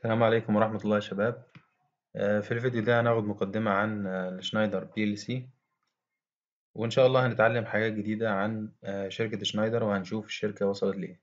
السلام عليكم ورحمة الله يا شباب آه، في الفيديو ده هناخد مقدمة عن آه، الشنايدر بي ال سي وإن شاء الله هنتعلم حاجات جديدة عن آه، شركة شنايدر وهنشوف الشركة وصلت لإيه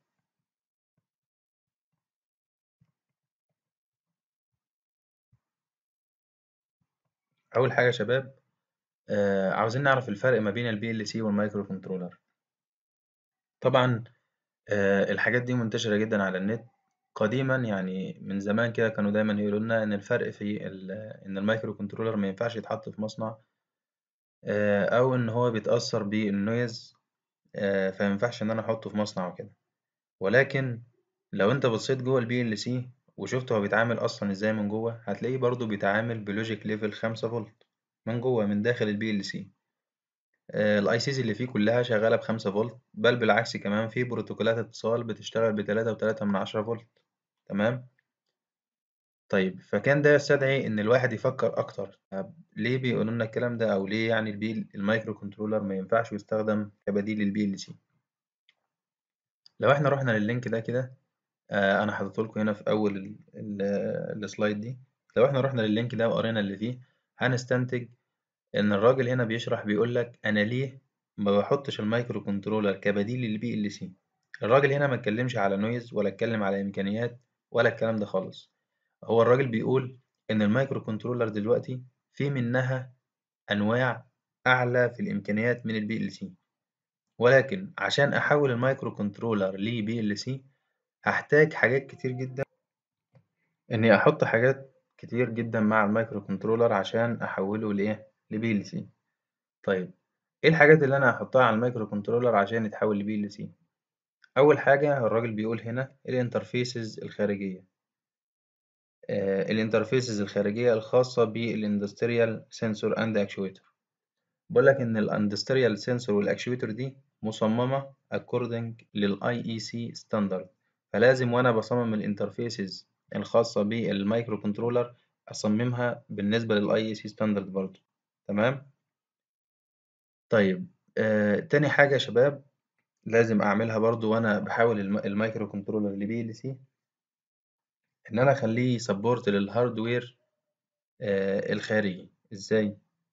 أول حاجة يا شباب عاوزين نعرف الفرق ما بين البي ال سي والمايكرو كنترولر طبعا الحاجات دي منتشرة جدا على النت قديما يعني من زمان كده كانوا دايما يقولوا لنا إن الفرق في إن المايكرو كنترولر ما ينفعش يتحط في مصنع أو إن هو بيتأثر بالنويز فمينفعش إن أنا أحطه في مصنع وكده ولكن لو أنت بصيت جوه البي ال سي وشفت هو بيتعامل أصلا إزاي من جوه هتلاقيه برضه بيتعامل بلوجيك ليفل خمسة فولت من جوه من داخل البي ال سي الاي سيز اللي فيه كلها شغالة بخمسة فولت بل بالعكس كمان في بروتوكولات اتصال بتشتغل بتلاتة وتلاتة من عشرة فولت تمام طيب فكان ده يستدعي إن الواحد يفكر أكتر طب ليه بيقولوا لنا الكلام ده أو ليه يعني البي المايكرو كنترولر ما ينفعش يستخدم كبديل للبي ال سي لو إحنا رحنا لللينك ده كده آه أنا حاطط لكم هنا في أول السلايد دي لو إحنا رحنا لللينك ده وقرينا اللي فيه هنستنتج إن الراجل هنا بيشرح بيقول لك أنا ليه ما بحطش المايكرو كنترولر كبديل للبي ال سي الراجل هنا ما اتكلمش على نويز ولا اتكلم على إمكانيات ولا الكلام ده خالص هو الراجل بيقول إن المايكرو كنترولر دلوقتي في منها أنواع أعلى في الإمكانيات من البي ال سي ولكن عشان أحول المايكرو كنترولر لبي ال سي هحتاج حاجات كتير جدا إني أحط حاجات كتير جدا مع المايكرو كنترولر عشان أحوله لإيه لبي ال سي طيب إيه الحاجات اللي أنا هحطها على المايكرو كنترولر عشان يتحول لبي ال سي أول حاجة الراجل بيقول هنا الانترفيسز الخارجية الانترفيسز الخارجية الخاصة بالاندستريال سنسور اند اكشويتر بقول لك ان الاندستريال سنسور والاكشويتر دي مصممة according للاي اي سي ستاندرد فلازم وانا بصمم الانترفيسز الخاصة بالمايكرو كنترولر اصممها بالنسبة للاي اي سي ستاندرد برضه تمام طيب آه، تاني حاجة يا شباب لازم اعملها برضو وانا بحاول المايكرو كنترولر لبي ال سي ان انا اخليه سبورت للهاردوير آه الخارجي ازاي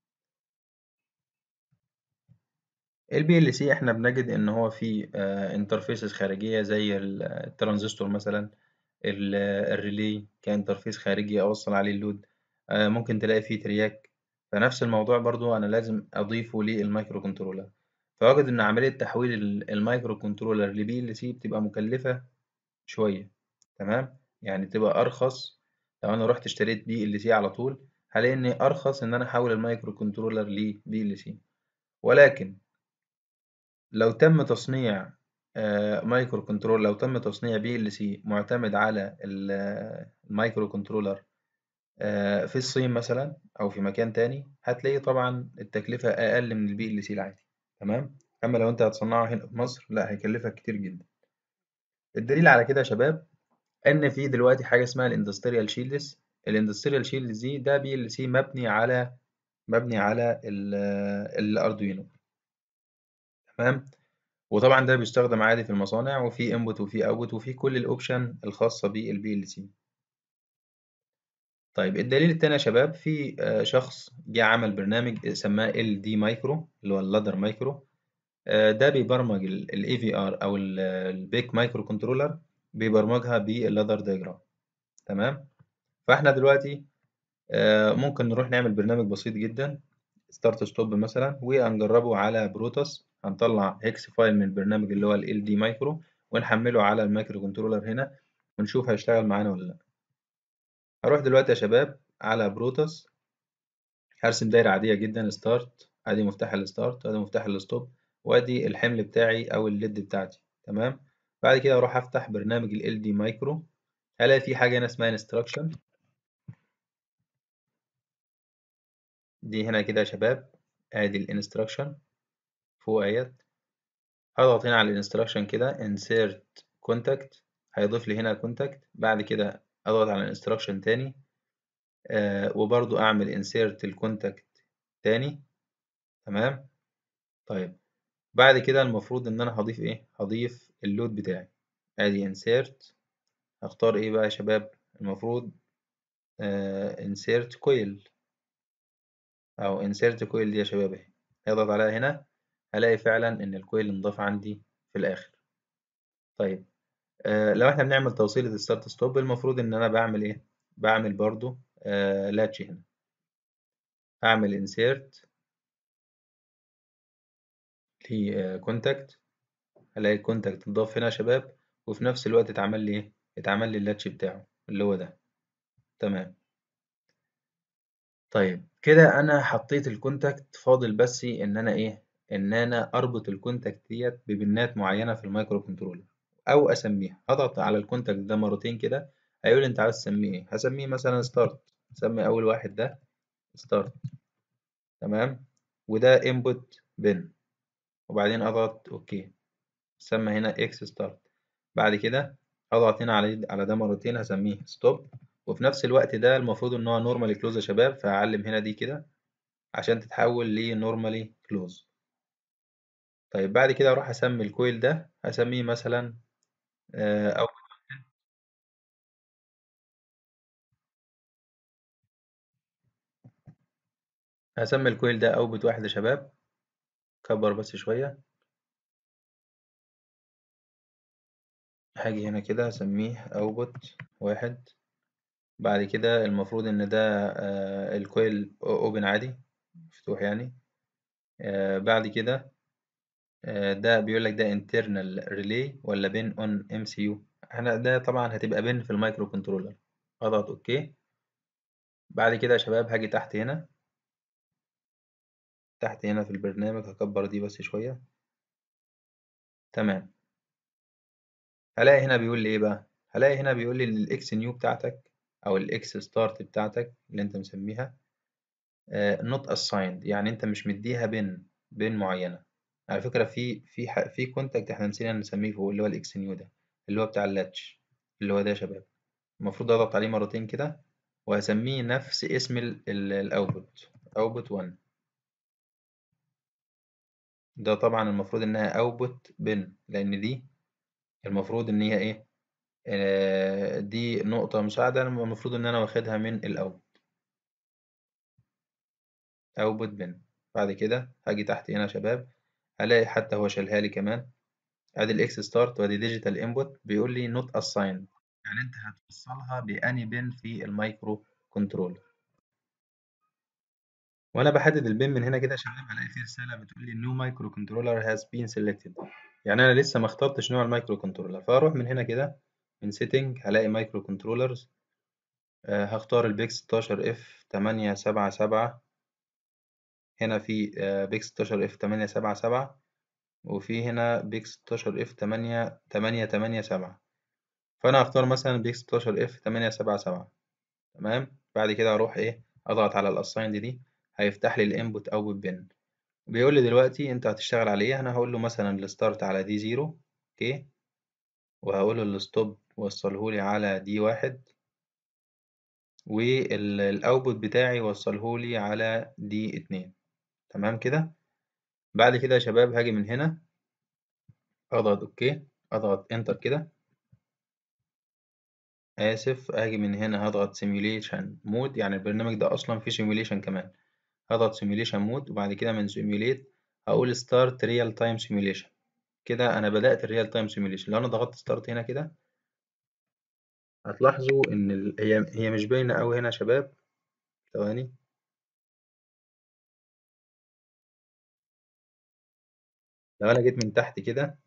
البي ال سي احنا بنجد ان هو فيه آه انترفيسز خارجيه زي الترانزستور مثلا الريلي كانترفيس خارجي اوصل عليه اللود آه ممكن تلاقي فيه ترياك فنفس الموضوع برضو انا لازم اضيفه للمايكرو كنترولر فوجد ان عمليه تحويل المايكرو كنترولر لبي ال سي بتبقى مكلفه شويه تمام يعني تبقى أرخص لو أنا رحت اشتريت بي ال سي على طول هلاقي إن أرخص إن أنا أحول المايكرو كنترولر لبي ال سي ولكن لو تم تصنيع مايكرو كنترول لو تم تصنيع بي ال سي معتمد على المايكرو كنترولر في الصين مثلا أو في مكان تاني هتلاقي طبعا التكلفة أقل من البي ال سي العادي تمام أما لو أنت هتصنعه هنا في مصر لا هيكلفك كتير جدا الدليل على كده يا شباب ان في دلوقتي حاجه اسمها الاندستريال شيلدز الاندستريال شيلدز دي ده بي ال سي مبني على مبني على الاردوينو تمام وطبعا ده بيستخدم عادي في المصانع وفي انبوت وفي اوتبوت وفي كل الاوبشن الخاصه بالبي ال سي طيب الدليل التاني يا شباب في شخص جه عمل برنامج سماه ال دي مايكرو اللي هو اللادر مايكرو ده بيبرمج الاي في ار او البيك مايكرو كنترولر بيبرمجها باللادر دياجرام تمام فاحنا دلوقتي ممكن نروح نعمل برنامج بسيط جدا ستارت ستوب مثلا وهنجربه على بروتوس هنطلع هيكس فايل من البرنامج اللي هو ال دي مايكرو ونحمله على المايكرو كنترولر هنا ونشوف هيشتغل معانا ولا لا هروح دلوقتي يا شباب على بروتوس هرسم دايرة عادية جدا ستارت ادي مفتاح الستارت ادي مفتاح الستوب وادي الحمل بتاعي او الليد بتاعتي تمام بعد كده اروح افتح برنامج ال دي مايكرو هلاقي في حاجه هنا اسمها انستراكشن دي هنا كده يا شباب ادي الانستراكشن فوق اهيت هضغط هنا على الانستراكشن كده insert contact هيضيف لي هنا كونتاكت بعد كده اضغط على الانستراكشن تاني آه وبرضو اعمل insert الكونتاكت تاني تمام طيب بعد كده المفروض ان انا هضيف ايه هضيف اللود بتاعي ادي insert هختار ايه بقى يا شباب المفروض آه insert coil أو insert coil دي يا شباب اهي هضغط عليها هنا هلاقي فعلا إن الكويل انضاف عندي في الآخر طيب آه لو احنا بنعمل توصيلة الستارت ستوب المفروض إن أنا بعمل إيه؟ بعمل برضو آه لاتش هنا أعمل insert لكونتاكت هلاقي الكونتاكت اتضاف هنا يا شباب وفي نفس الوقت اتعمل لي ايه اتعمل لي اللاتش بتاعه اللي هو ده تمام طيب كده انا حطيت الكونتاكت فاضل بس ان انا ايه ان انا اربط الكونتاكت ديت ببنات معينه في المايكرو كنترولر او اسميها اضغط على الكونتاكت ده مرتين كده هيقول لي انت عايز تسميه ايه هسميه مثلا ستارت اسمي اول واحد ده ستارت تمام وده انبوت بن وبعدين اضغط اوكي سمى هنا اكس ستارت بعد كده اضغط هنا على على ده مرتين هسميه ستوب وفي نفس الوقت ده المفروض ان هو نورمالي كلوز يا شباب فهعلم هنا دي كده عشان تتحول لنورمالي كلوز طيب بعد كده اروح اسمي الكويل ده هسميه مثلا او هسمي الكويل ده اوبت واحد يا شباب كبر بس شوية هاجي هنا كده هسميه اوبت واحد بعد كده المفروض ان ده الكويل اوبن عادي مفتوح يعني بعد كده ده بيقول لك ده internal relay ولا بين on MCU احنا ده طبعا هتبقى بين في المايكرو كنترولر اضغط اوكي بعد كده يا شباب هاجي تحت هنا تحت هنا في البرنامج هكبر دي بس شوية تمام هلاقي هنا بيقول لي ايه بقى هلاقي هنا بيقول لي ان الاكس نيو بتاعتك او الاكس ستارت بتاعتك اللي انت مسميها نوت اسايند يعني انت مش مديها بين بين معينه على فكره في في في كونتاكت احنا نسينا نسميه فوق اللي هو الاكس نيو ده اللي هو بتاع اللاتش اللي هو ده يا شباب المفروض اضغط عليه مرتين كده وهسميه نفس اسم الاوتبوت اوتبوت 1 ده طبعا المفروض انها اوتبوت بن لان دي المفروض ان هي ايه آه دي نقطة مساعدة المفروض ان انا واخدها من الاوت اوتبوت بن بعد كده هاجي تحت هنا يا شباب هلاقي حتى هو شالها لي كمان ادي الاكس ستارت وادي ديجيتال انبوت بيقول لي نوت اسايند يعني انت هتوصلها باني بن في المايكرو كنترولر وانا بحدد البن من هنا كده يا شباب هلاقي فيه رساله بتقول لي نيو مايكرو كنترولر هاز بين سيلكتد يعني انا لسه ما اخترتش نوع المايكرو كنترولر فاروح من هنا كده من سيتنج هلاقي مايكرو كنترولرز آه هختار البيك 16 اف 877 هنا في آه بيك 16 اف 877 وفي هنا بيك 16 اف 8 887 فانا هختار مثلا بيك 16 اف 877 تمام بعد كده اروح ايه اضغط على الاسايند دي هيفتح لي الانبوت اوتبوت بن بيقول لي دلوقتي انت هتشتغل على ايه انا هقول له مثلا الستارت على دي زيرو اوكي وهقول له الستوب وصله لي على دي واحد والاوتبوت بتاعي وصله لي على دي اتنين تمام كده بعد كده يا شباب هاجي من هنا اضغط اوكي اضغط انتر كده اسف اجي من هنا هضغط سيميوليشن مود يعني البرنامج ده اصلا فيه سيميوليشن كمان هضغط سيميوليشن مود وبعد كده من سيميوليت هقول ستارت ريال تايم سيميوليشن كده انا بدات الريال تايم سيميوليشن لو انا ضغطت ستارت هنا كده هتلاحظوا ان ال... هي هي مش باينه قوي هنا يا شباب ثواني لو انا جيت من تحت كده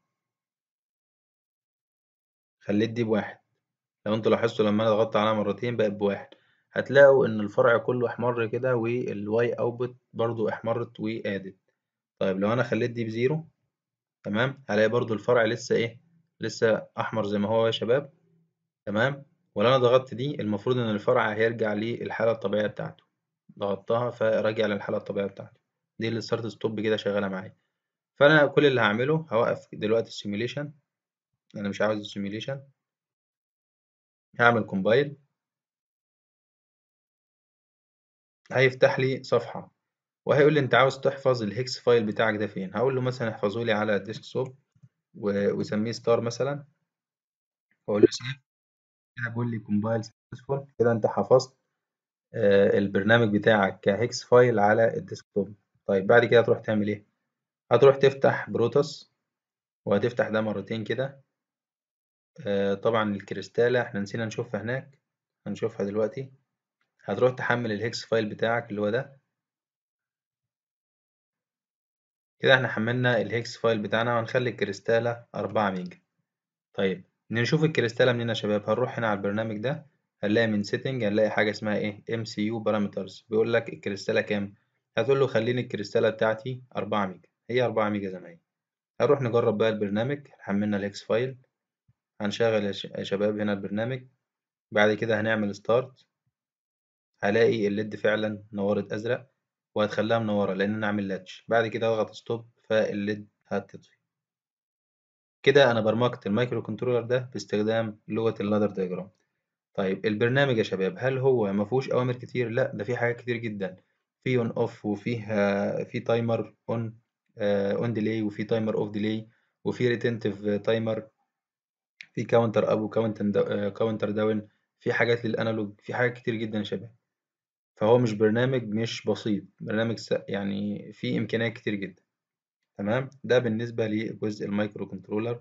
خليت دي بواحد لو انتوا لاحظتوا لما انا ضغطت عليها مرتين بقت بواحد هتلاقوا ان الفرع كله احمر كده والواي اوتبوت برضو احمرت وادت طيب لو انا خليت دي بزيرو تمام هلاقي برضو الفرع لسه ايه لسه احمر زي ما هو يا شباب تمام ولو انا ضغطت دي المفروض ان الفرع هيرجع للحاله الطبيعيه بتاعته ضغطتها فرجع للحاله الطبيعيه بتاعته دي الستارت ستوب كده شغاله معايا فانا كل اللي هعمله هوقف دلوقتي السيميوليشن انا مش عاوز السيميوليشن هعمل كومبايل هيفتح لي صفحه وهيقول لي انت عاوز تحفظ الهكس فايل بتاعك ده فين هقول له مثلا احفظه لي على الديسك توب وسميه ستار مثلا واقول له سيف كده بيقول لي كومبايل سكسسفول كده انت حفظت آه، البرنامج بتاعك كهيكس فايل على الديسكتوب طيب بعد كده هتروح تعمل ايه هتروح تفتح بروتوس وهتفتح ده مرتين كده آه، طبعا الكريستالة احنا نسينا نشوفها هناك هنشوفها دلوقتي هتروح تحمل الهيكس فايل بتاعك اللي هو ده كده احنا حملنا الهيكس فايل بتاعنا وهنخلي الكريستالة أربعة ميجا طيب نشوف الكريستالة منين يا شباب هنروح هنا على البرنامج ده هنلاقي من سيتنج هنلاقي حاجة اسمها ايه MCU parameters بيقول لك الكريستالة كام هتقول له خليني الكريستالة بتاعتي أربعة ميجا هي أربعة ميجا زي ما هي هنروح نجرب بقى البرنامج حملنا الهيكس فايل هنشغل يا ش- يا شباب هنا البرنامج بعد كده هنعمل ستارت هلاقي الليد فعلا نورت أزرق وهتخليها منورة لأن أنا عامل لاتش بعد كده أضغط ستوب فالليد هتطفي كده أنا برمجت المايكرو كنترولر ده باستخدام لغة اللادر دياجرام طيب البرنامج يا شباب هل هو ما فيهوش أوامر كتير؟ لا ده فيه حاجات كتير جدا فيه اون اوف وفيه آه، فيه تايمر اون اون ديلي وفيه تايمر اوف ديلي وفيه ريتنتيف تايمر في كاونتر اب وكاونتر كاونتر داون في حاجات للانالوج في حاجات كتير جدا يا شباب فهو مش برنامج مش بسيط برنامج س- يعني فيه امكانيات كتير جدا تمام ده بالنسبه لجزء المايكرو كنترولر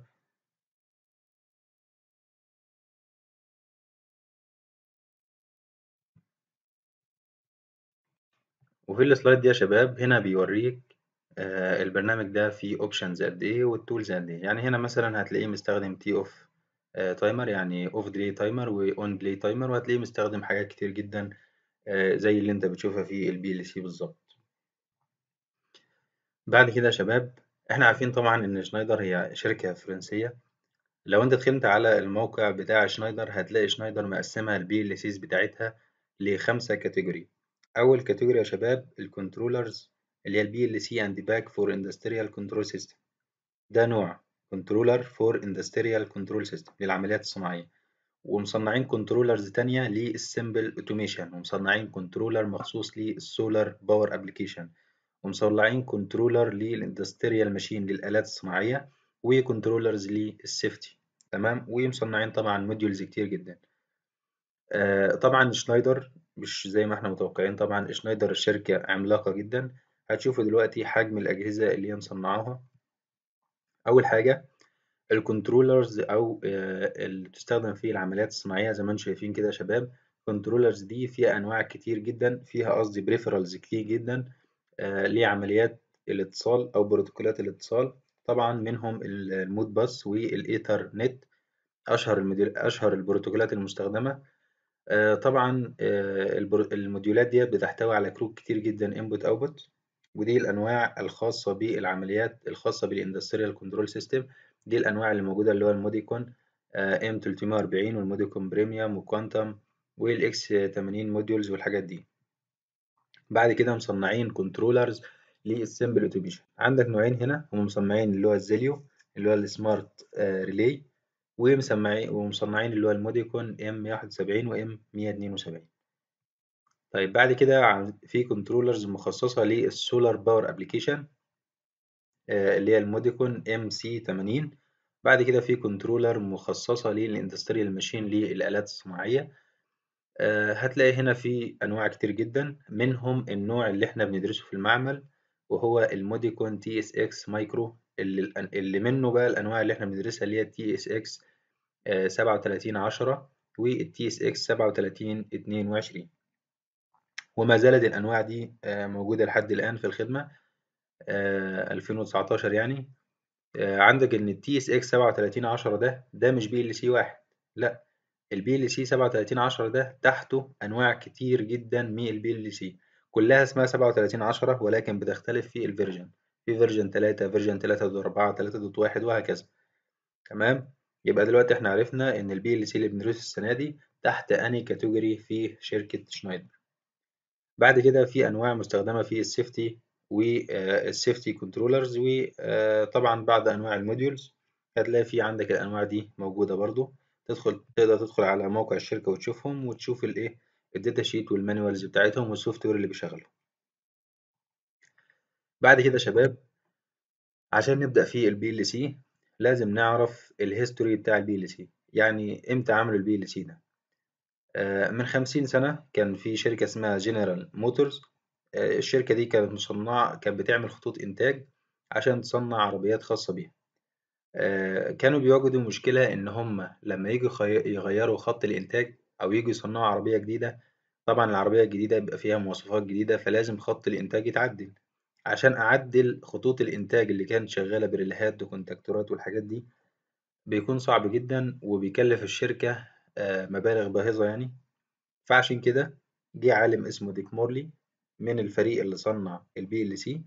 وفي السلايد دي يا شباب هنا بيوريك آه، البرنامج ده فيه اوبشنز قد ايه والتولز قد ايه يعني هنا مثلا هتلاقيه مستخدم تي اوف تايمر يعني اوف ديلي تايمر واون ديلي تايمر وهتلاقيه مستخدم حاجات كتير جدا آه، زي اللي انت بتشوفها في البي ال سي بالظبط بعد كده يا شباب احنا عارفين طبعا ان شنايدر هي شركة فرنسية لو انت دخلت على الموقع بتاع شنايدر هتلاقي شنايدر مقسمها البي ال سيز بتاعتها لخمسة كاتيجوري اول كاتيجوري يا شباب الكنترولرز اللي هي البي ال سي اند باك فور اندستريال كنترول سيستم ده نوع كنترولر فور اندستريال كنترول سيستم للعمليات الصناعية ومصنعين كنترولرز تانية للسيمبل اوتوميشن ومصنعين كنترولر مخصوص للسولار باور ابلكيشن ومصنعين كنترولر للاندستريال ماشين للآلات الصناعية وكنترولرز للسيفتي تمام ومصنعين طبعا موديولز كتير جدا آه طبعا شنايدر مش زي ما احنا متوقعين طبعا شنايدر شركة عملاقة جدا هتشوفوا دلوقتي حجم الأجهزة اللي هي مصنعاها أول حاجة الكنترولرز أو آه اللي بتستخدم في العمليات الصناعية زي ما انتم شايفين كده يا شباب الكنترولرز دي فيها أنواع كتير جدا فيها قصدي بريفرالز كتير جدا آه، لعمليات الاتصال أو بروتوكولات الاتصال طبعا منهم المود باس والإيثرنت أشهر المديول أشهر البروتوكولات المستخدمة آه، طبعا آه، البرو- الموديولات دي بتحتوي على كروت كتير جدا انبوت اوتبوت ودي الأنواع الخاصة بالعمليات الخاصة بالاندستريال كنترول سيستم دي الأنواع اللي موجودة اللي هو الموديكون ام 340 والموديكون بريميوم وكوانتم والاكس 80 موديولز والحاجات دي بعد كده مصنعين كنترولرز للسمبل اوتوميشن عندك نوعين هنا هم مصنعين اللي هو الزيليو اللي هو السمارت ريلي ومسمعين ومصنعين اللي هو الموديكون ام 171 وام 172 طيب بعد كده عن- في كنترولرز مخصصة للسولار باور ابلكيشن اللي هي الموديكون ام سي 80 بعد كده في كنترولر مخصصة للاندستريال ماشين للآلات الصناعية آه، هتلاقي هنا في أنواع كتير جدا منهم النوع اللي احنا بندرسه في المعمل وهو الموديكون تي اس اكس مايكرو اللي, اللي منه بقى الأنواع اللي احنا بندرسها اللي هي التي اس اكس 37 10 والتي اس اكس 37 22 وما زالت الأنواع دي آه، موجودة لحد الآن في الخدمة آه، 2019 يعني آه، عندك إن التي اس اكس 37 10 ده ده مش بي ال سي واحد لا البي ال سي 37 10 ده تحته انواع كتير جدا من البي ال سي كلها اسمها 37 10 ولكن بتختلف في الفيرجن في فيرجن 3 فيرجن 3.4 3.1 وهكذا تمام يبقى دلوقتي احنا عرفنا ان البي ال سي اللي بندرسه السنه دي تحت اني كاتيجوري في شركه شنايدر بعد كده في انواع مستخدمه في السيفتي والسيفتي كنترولرز وطبعا بعض انواع الموديولز هتلاقي في عندك الانواع دي موجوده برضو تدخل تقدر تدخل على موقع الشركه وتشوفهم وتشوف الايه الداتا شيت والمانيوالز بتاعتهم والسوفت وير اللي بيشغلهم بعد كده يا شباب عشان نبدا في البي ال سي لازم نعرف الهيستوري بتاع البي ال سي يعني امتى عملوا البي ال سي ده آه، من خمسين سنة كان في شركة اسمها جنرال موتورز الشركة دي كانت مصنعة كانت بتعمل خطوط إنتاج عشان تصنع عربيات خاصة بيها آه، كانوا بيواجهوا مشكلة إن هم لما يجوا يخي- يغيروا خط الإنتاج أو يجوا يصنعوا عربية جديدة طبعا العربية الجديدة بيبقى فيها مواصفات جديدة فلازم خط الإنتاج يتعدل عشان أعدل خطوط الإنتاج اللي كانت شغالة بريلهات وكونتاكتورات والحاجات دي بيكون صعب جدا وبيكلف الشركة آه، مبالغ باهظة يعني فعشان كده جه عالم اسمه ديك مورلي من الفريق اللي صنع البي ال سي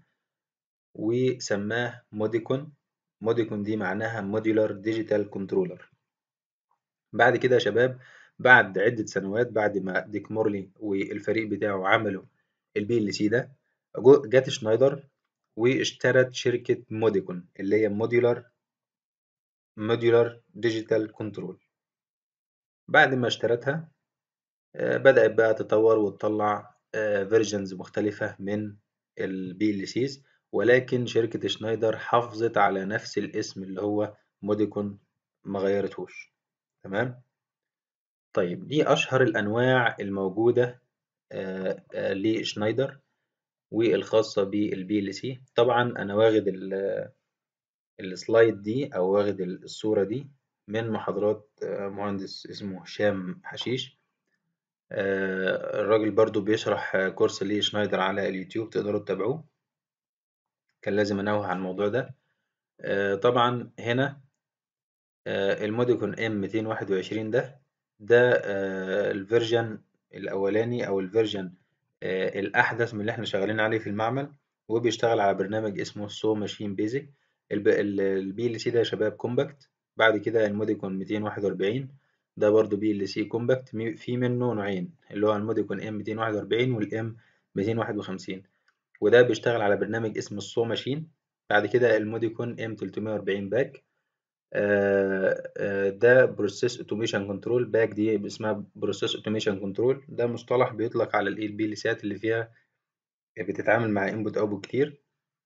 وسماه موديكون موديكون دي معناها موديولار ديجيتال كنترولر بعد كده يا شباب بعد عدة سنوات بعد ما ديك مورلي والفريق بتاعه عملوا البي ال سي ده جو- جت شنايدر واشترت شركة موديكون اللي هي موديولار موديولار ديجيتال كنترول بعد ما اشترتها آه، بدأت بقى تطور وتطلع فيرجنز مختلفة من البي ال سيز ولكن شركة شنايدر حافظت على نفس الاسم اللي هو موديكون ما غيرتهوش تمام طيب دي أشهر الأنواع الموجودة آه، آه، لشنايدر والخاصة بالبي ال سي طبعا أنا واخد ال- السلايد دي أو واخد الصورة دي من محاضرات آه، مهندس اسمه هشام حشيش آه، الراجل برضو بيشرح آه، كورس ليه شنايدر على اليوتيوب تقدروا تتابعوه كان لازم انوه عن الموضوع ده آه، طبعا هنا آه، الموديكون ام 221 ده ده آه، الفيرجن الاولاني او الفيرجن آه، الاحدث من اللي احنا شغالين عليه في المعمل وبيشتغل على برنامج اسمه سو ماشين بيزك البي ال سي ده يا شباب كومباكت بعد كده الموديكون 241 ده برضو بي ال سي كومباكت في منه نوعين اللي هو الموديكون ام 241 والام 251 وده بيشتغل على برنامج اسمه السو ماشين بعد كده الموديكون ام 340 باك آه، آه، ده بروسيس اوتوميشن كنترول باك دي اسمها بروسيس اوتوميشن كنترول ده مصطلح بيطلق على الاي بي سات اللي فيها بتتعامل مع انبوت اوتبوت كتير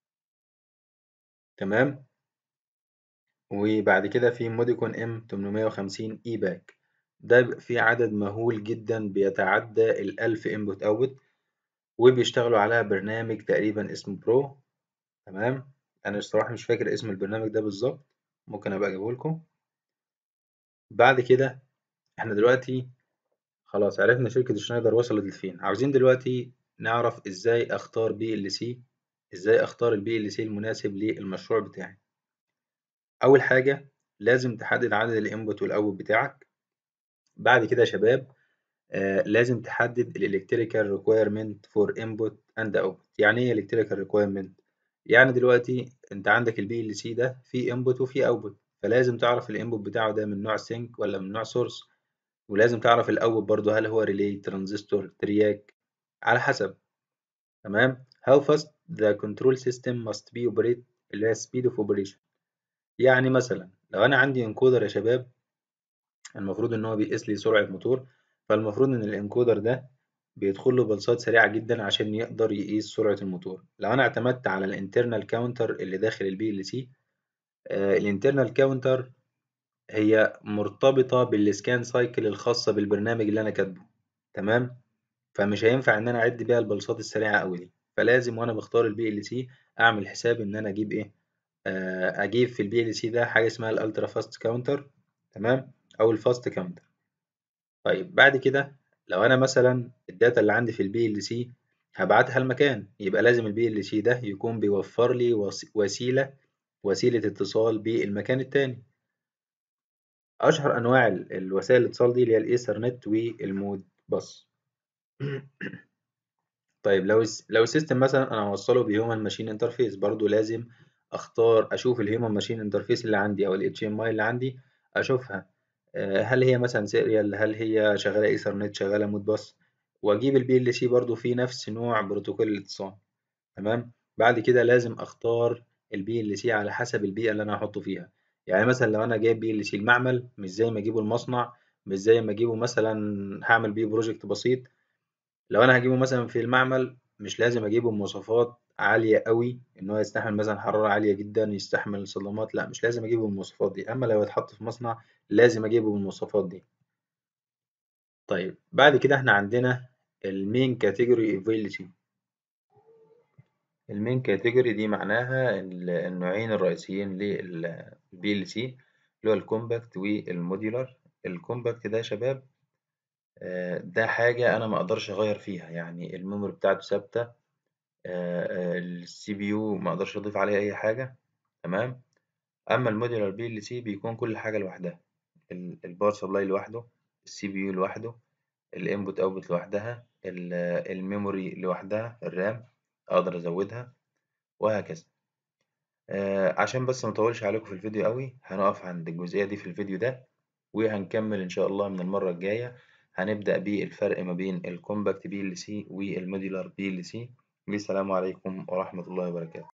تمام وبعد كده في موديكون ام 850 اي باك ده في عدد مهول جدا بيتعدى الألف انبوت اوتبوت وبيشتغلوا على برنامج تقريبا اسمه برو تمام انا الصراحة مش فاكر اسم البرنامج ده بالظبط ممكن ابقى اجيبه لكم بعد كده احنا دلوقتي خلاص عرفنا شركة شنايدر وصلت لفين عاوزين دلوقتي نعرف ازاي اختار بي ال سي ازاي اختار البي ال سي المناسب للمشروع بتاعي اول حاجة لازم تحدد عدد الانبوت والاوت بتاعك بعد كده يا شباب آه لازم تحدد الالكتريكال ريكويرمنت فور انبوت اند اوت يعني ايه الكتريكال ريكويرمنت يعني دلوقتي انت عندك البي ال سي ده فيه انبوت وفيه اوتبوت فلازم تعرف الانبوت بتاعه ده من نوع سينك ولا من نوع سورس ولازم تعرف الاول برضو هل هو ريلي ترانزستور ترياك على حسب تمام how fast the control system must be operate اللي هي speed of operation يعني مثلا لو انا عندي انكودر يا شباب المفروض ان هو بيقيس لي سرعة موتور فالمفروض ان الانكودر ده بيدخل له بلصات سريعة جدا عشان يقدر يقيس سرعة الموتور لو انا اعتمدت على الانترنال كاونتر اللي داخل البي ال سي الانترنال كاونتر هي مرتبطة بالسكان سايكل الخاصة بالبرنامج اللي أنا كاتبه تمام فمش هينفع إن أنا أعد بيها البلصات السريعة أوي دي فلازم وأنا بختار البي ال سي أعمل حساب إن أنا أجيب إيه آه، أجيب في البي ال سي ده حاجة اسمها الألترا فاست كاونتر تمام أو الفاست كاونتر طيب بعد كده لو أنا مثلا الداتا اللي عندي في البي ال سي هبعتها المكان يبقى لازم البي ال سي ده يكون بيوفر لي وس- وسيلة وسيلة اتصال بالمكان التاني أشهر أنواع ال- الوسائل الاتصال دي اللي هي الإيثرنت والمود باص طيب لو الس- لو السيستم مثلا أنا هوصله بهيومن ماشين انترفيس برضو لازم أختار أشوف الهيومن ماشين انترفيس اللي عندي أو ال HMI اللي عندي أشوفها آه، هل هي مثلا سيريال هل هي شغالة إيثرنت شغالة مود باص وأجيب البي ال سي برضو في نفس نوع بروتوكول الاتصال تمام بعد كده لازم اختار البي ال سي على حسب البيئه اللي انا هحطه فيها يعني مثلا لو انا جايب بي ال سي المعمل مش زي ما اجيبه المصنع مش زي ما اجيبه مثلا هعمل بيه بروجكت بسيط لو انا هجيبه مثلا في المعمل مش لازم اجيبه بمواصفات عاليه قوي ان هو يستحمل مثلا حراره عاليه جدا يستحمل صدمات لا مش لازم اجيبه بالمواصفات دي اما لو اتحط في مصنع لازم اجيبه بالمواصفات دي طيب بعد كده إحنا عندنا الmain category VLC الmain category دي معناها ال النوعين الرئيسيين لل الVLC اللي هو الcompact والmodular الcompact ده يا شباب آآ ده حاجة أنا ما أقدرش أغيّر فيها، يعني الmemory بتاعته ثابتة آآ الCPU ما أقدرش أضيف عليه أي حاجة تمام، أمّا الmodular VLC بيكون كل حاجة لوحدها ال الpower supply لوحده، الCPU لوحده، الinput output لوحدها، ال الmemory لوحدها الRAM أقدر أزوّدها وهكذا. آآ عشان بس ما أطوّلش عليكم في الفيديو أوي هنقف عند الجزئية دي في الفيديو ده، وهنكمّل إن شاء الله من المرّة الجاية هنبدأ بالفرق ما بين الcompact VLC والmodular VLC والسلام عليكم ورحمة الله وبركاته.